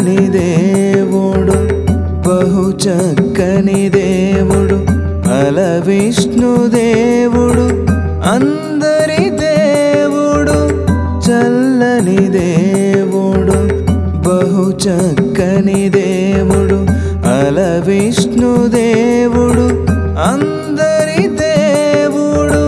చల్లని దేవుడు బహు చక్కని దేవుడు అల విష్ణు దేవుడు అందరి దేవుడు చల్లని దేవుడు బహు చక్కని దేవుడు అల విష్ణు దేవుడు అందరి దేవుడు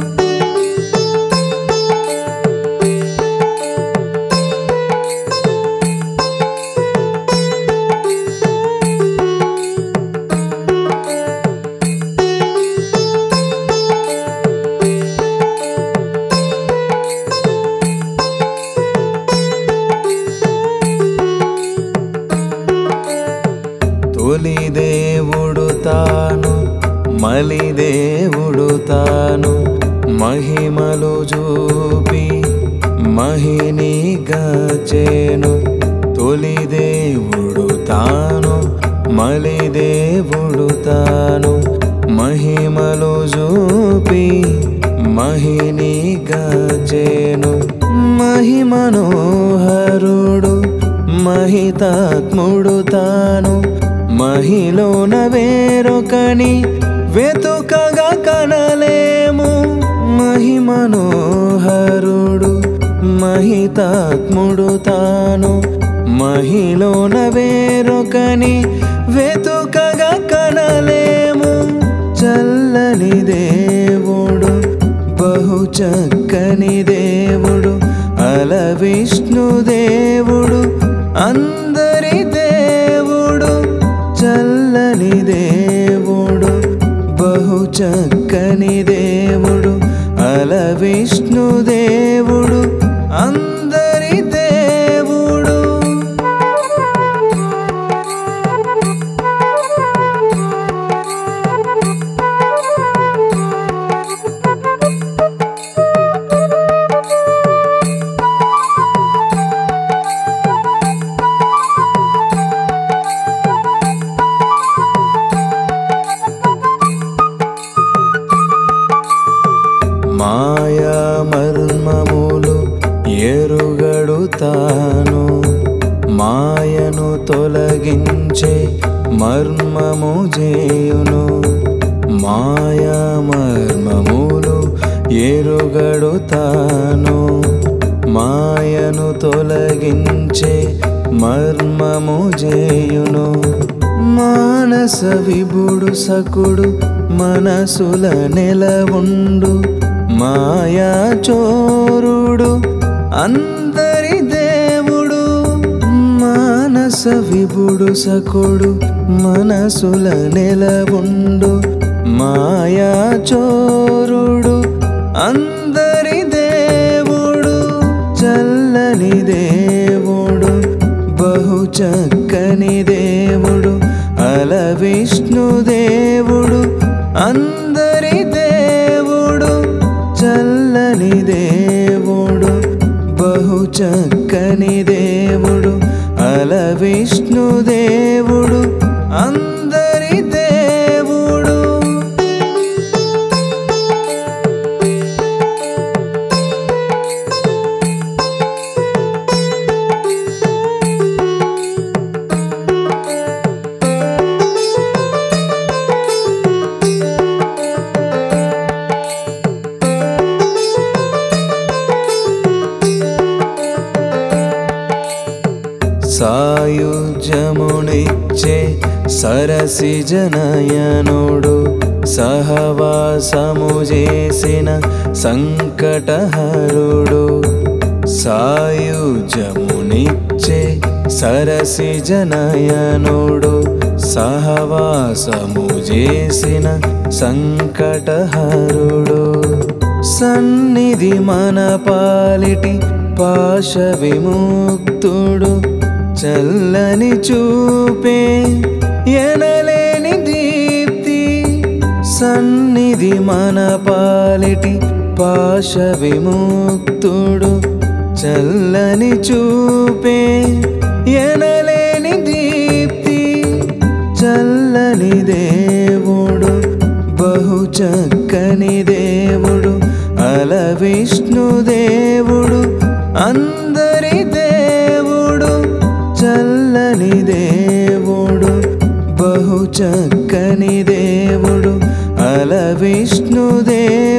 తొలి దేవుడు తాను మలి దేవుడు తాను మహిమలు చూపి మహిని గచేను తొలి దేవుడు తాను మలి దేవుడు తాను మహిమలు చూపి మహిని గచేను మహిమనోహరుడు మహితాత్ముడు తాను మహిలోన వేరొకని వెతుకగా కనలేము మహిమనోహరుడు మహితాత్ముడు తాను మహిలోన వేరొకని వెతుకగా కనలేము చల్లని దేవుడు బహు చక్కని దేవుడు అల విష్ణు దేవుడు అందరి దేవుడు చల్లని దేవుడు బహు చక్కని దేవుడు అల విష్ణు దేవుడు అందరి దేవుడు మాయా మర్మములు ఎరుగడు తాను మాయను తొలగించే మర్మము చేయును మాయా మర్మములు ఎరుగడు తాను మాయను తొలగించే మర్మము చేయును మానస విభుడు సకుడు మనసుల నెలవుండు మాయా చోరుడు అందరి దేవుడు మానస విభుడు సకుడు మనసుల నెలవుండు మాయా చోరుడు అందరి దేవుడు చల్లని దేవుడు బహు చక్కని దేవుడు అల విష్ణు దేవుడు అందరి దేవుడు చల్లని దేవుడు బహు చక్కని దేవుడు అల విష్ణు దేవుడు అందరి దేవుడు సాయుజమునిచ్చే సరసి జనయనుడు సహవాసము చేసిన సంకటహరుడు సాయుజమునిచ్చే సరసి జనయనుడు సహవాసము చేసిన సంకటహరుడు సన్నిధి మన పాలిటి పాశ విముక్తుడు చల్లని చూపే ఎనలేని దీప్తి సన్నిధి మన పాలిటి పాశ విముక్తుడు చల్లని చూపే ఎనలేని దీప్తి చల్లని దేవుడు బహు చక్కని దేవుడు అల విష్ణు దేవుడు అందరి దేవుడు చల్లని చక్కని దేవుడు అల విష్ణుదేవుడు